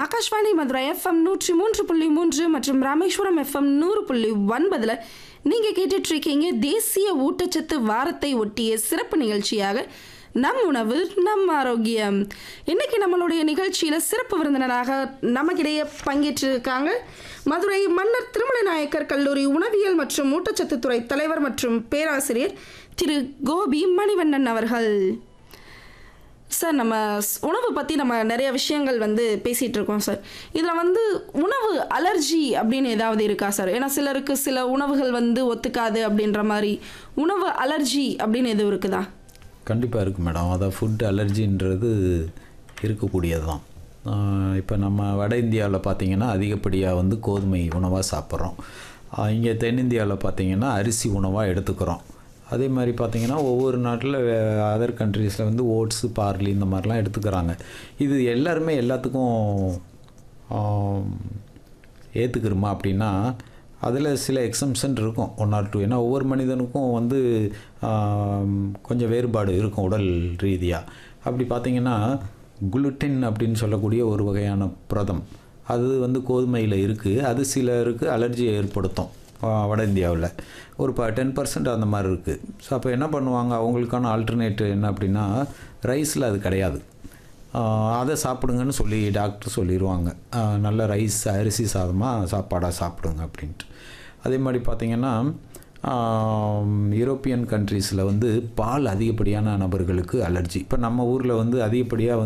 Akashvani Madurai FM நூற்றி மூன்று புள்ளி மூன்று மற்றும் ராமேஸ்வரம் எஃப்எம் நூறு புள்ளி ஒன்பதில் நீங்கள் கேட்டுட்டு இருக்கீங்க தேசிய ஊட்டச்சத்து வாரத்தை ஒட்டிய சிறப்பு நிகழ்ச்சியாக நம் உணவு நம் ஆரோக்கியம் இன்னைக்கு நம்மளுடைய நிகழ்ச்சியில் சிறப்பு விருந்தினராக நமக்கிடையே பங்கேற்றிருக்காங்க மதுரை மன்னர் திருமலை நாயக்கர் கல்லூரி உணவியல் மற்றும் ஊட்டச்சத்து துறை தலைவர் மற்றும் பேராசிரியர் திரு கோபி மணிவண்ணன் அவர்கள் சார் நம்ம ஸ்- உணவு பற்றி நம்ம நிறைய விஷயங்கள் வந்து பேசிகிட்டு இருக்கோம் சார் இதில் வந்து உணவு அலர்ஜி அப்படின்னு ஏதாவது இருக்கா சார் ஏன்னா சிலருக்கு சில உணவுகள் வந்து ஒத்துக்காது அப்படின்ற மாதிரி உணவு அலர்ஜி அப்படின்னு எதுவும் இருக்குதா கண்டிப்பாக இருக்குது மேடம் அதான் ஃபுட் அலர்ஜின்றது இருக்கக்கூடியது தான் இப்போ நம்ம வட இந்தியாவில் பார்த்தீங்கன்னா அதிகப்படியாக வந்து கோதுமை உணவாக சாப்பிட்றோம் இங்கே தென்னிந்தியாவில் பார்த்தீங்கன்னா அரிசி உணவாக எடுத்துக்கிறோம் அதே மாதிரி பார்த்தீங்கன்னா ஒவ்வொரு நாட்டில் அதர் கண்ட்ரீஸில் வந்து ஓட்ஸு பார்லி இந்த மாதிரிலாம் எடுத்துக்கிறாங்க இது எல்லாருமே எல்லாத்துக்கும் ஏற்றுக்கிறோமா அப்படின்னா அதில் சில எக்ஸம்ஷன் இருக்கும் ஒன் ஆர் டூ ஏன்னா ஒவ்வொரு மனிதனுக்கும் வந்து ஆம், கொஞ்சம் வேறுபாடு இருக்கும் உடல் ரீதியாக அப்படி பார்த்தீங்கன்னா குளுட்டின் அப்படின்னு சொல்லக்கூடிய ஒரு வகையான புரதம் அது வந்து கோதுமையில் இருக்குது அது சிலருக்கு அலர்ஜியை ஏற்படுத்தும் ஆ, வட இந்தியாவில் ஒரு ப டென் பர்சன்ட் அந்த மாதிரி இருக்குது ஸோ அப்போ என்ன பண்ணுவாங்க அவங்களுக்கான ஆல்டர்னேட் என்ன அப்படின்னா ரைஸில் அது கிடையாது ஆஹ் அதை சாப்பிடுங்கன்னு சொல்லி டாக்டர் சொல்லிடுவாங்க ஆஹ் நல்ல ரைஸ் அரிசி சாதமாக சாப்பாடாக சாப்பிடுங்க அப்படின்ட்டு அதே மாதிரி பார்த்திங்கன்னா யூரோப்பியன் கண்ட்ரீஸில் வந்து பால் அதிகப்படியான நபர்களுக்கு அலர்ஜி இப்போ நம்ம ஊரில் வந்து அதிகப்படியாக